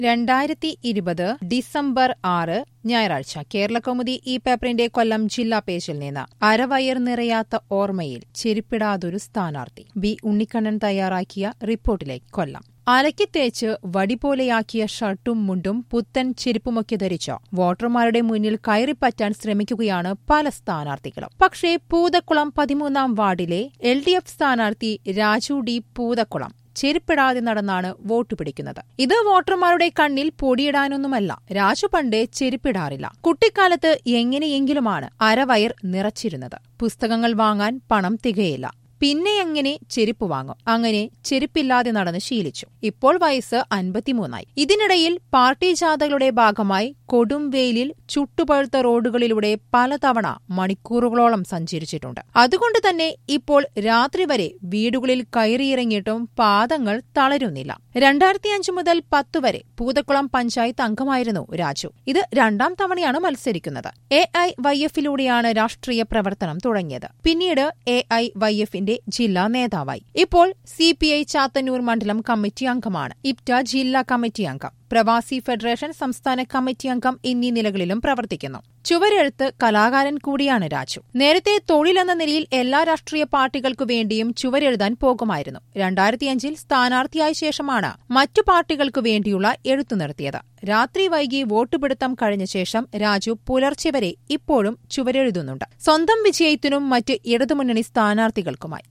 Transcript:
രണ്ടായിരത്തി ഇരുപത് ഡിസംബർ ആറ് ഞായറാഴ്ച കേരളകൗമുദി ഈ പേപ്പറിന്റെ കൊല്ലം ജില്ലാ പേജിൽ നിന്ന് അരവയർ നിറയാത്ത ഓർമ്മയിൽ ചെരുപ്പിടാതൊരു സ്ഥാനാർത്ഥി ബി ഉണ്ണിക്കണ്ണൻ തയ്യാറാക്കിയ റിപ്പോർട്ടിലേക്ക് കൊല്ലം അലക്കി തേച്ച് വടിപോലെയാക്കിയ ഷർട്ടും മുണ്ടും പുത്തൻ ചെരുപ്പുമൊക്കെ ധരിച്ച് വോട്ടർമാരുടെ മുന്നിൽ കയറിപ്പറ്റാൻ ശ്രമിക്കുകയാണ് പല സ്ഥാനാർത്ഥികളും പക്ഷേ പൂതക്കുളം പതിമൂന്നാം വാർഡിലെ എൽ ഡി എഫ് സ്ഥാനാർത്ഥി രാജു ഡി പൂതക്കുളം ചെരുപ്പിടാതെ നടന്നാണ് വോട്ട് പിടിക്കുന്നത് ഇത് വോട്ടർമാരുടെ കണ്ണിൽ പൊടിയിടാനൊന്നുമല്ല രാജു പണ്ടേ ചെരുപ്പിടാറില്ല കുട്ടിക്കാലത്ത് എങ്ങനെയെങ്കിലുമാണ് അരവയർ നിറച്ചിരുന്നത് പുസ്തകങ്ങൾ വാങ്ങാൻ പണം തികയില്ല പിന്നെ എങ്ങനെ ചെരുപ്പ് വാങ്ങും അങ്ങനെ ചെരുപ്പില്ലാതെ നടന്ന് ശീലിച്ചു ഇപ്പോൾ വയസ്സ് അൻപത്തിമൂന്നായി ഇതിനിടയിൽ പാർട്ടി ജാഥകളുടെ ഭാഗമായി കൊടും വെയിലിൽ ചുട്ടുപഴുത്ത റോഡുകളിലൂടെ പലതവണ മണിക്കൂറുകളോളം സഞ്ചരിച്ചിട്ടുണ്ട് അതുകൊണ്ട് തന്നെ ഇപ്പോൾ രാത്രി വരെ വീടുകളിൽ കയറിയിറങ്ങിയിട്ടും പാദങ്ങൾ തളരുന്നില്ല രണ്ടായിരത്തിയഞ്ച് മുതൽ പത്ത് വരെ പൂതക്കുളം പഞ്ചായത്ത് അംഗമായിരുന്നു രാജു ഇത് രണ്ടാം തവണയാണ് മത്സരിക്കുന്നത് എ ഐ വൈ എഫിലൂടെയാണ് രാഷ്ട്രീയ പ്രവർത്തനം തുടങ്ങിയത് പിന്നീട് എ ഐ വൈ എഫിന്റെ ജില്ലാ നേതാവായി ഇപ്പോൾ സി പി ഐ ചാത്തന്നൂർ മണ്ഡലം കമ്മിറ്റി അംഗമാണ് ഇപ്റ്റ ജില്ലാ കമ്മിറ്റി അംഗം പ്രവാസി ഫെഡറേഷൻ സംസ്ഥാന കമ്മിറ്റി അംഗം എന്നീ നിലകളിലും പ്രവർത്തിക്കുന്നു ചുവരെഴുത്ത് കലാകാരൻ കൂടിയാണ് രാജു നേരത്തെ തൊഴിലെന്ന നിലയിൽ എല്ലാ രാഷ്ട്രീയ പാർട്ടികൾക്കു വേണ്ടിയും ചുവരെഴുതാൻ പോകുമായിരുന്നു രണ്ടായിരത്തിയഞ്ചിൽ സ്ഥാനാർത്ഥിയായ ശേഷമാണ് മറ്റു പാർട്ടികൾക്കു വേണ്ടിയുള്ള എഴുത്തു നിർത്തിയത് രാത്രി വൈകി വോട്ട് പിടുത്തം കഴിഞ്ഞ ശേഷം രാജു പുലർച്ചെ വരെ ഇപ്പോഴും ചുവരെഴുതുന്നുണ്ട് സ്വന്തം വിജയത്തിനും മറ്റ് ഇടതുമുന്നണി സ്ഥാനാർത്ഥികൾക്കുമായി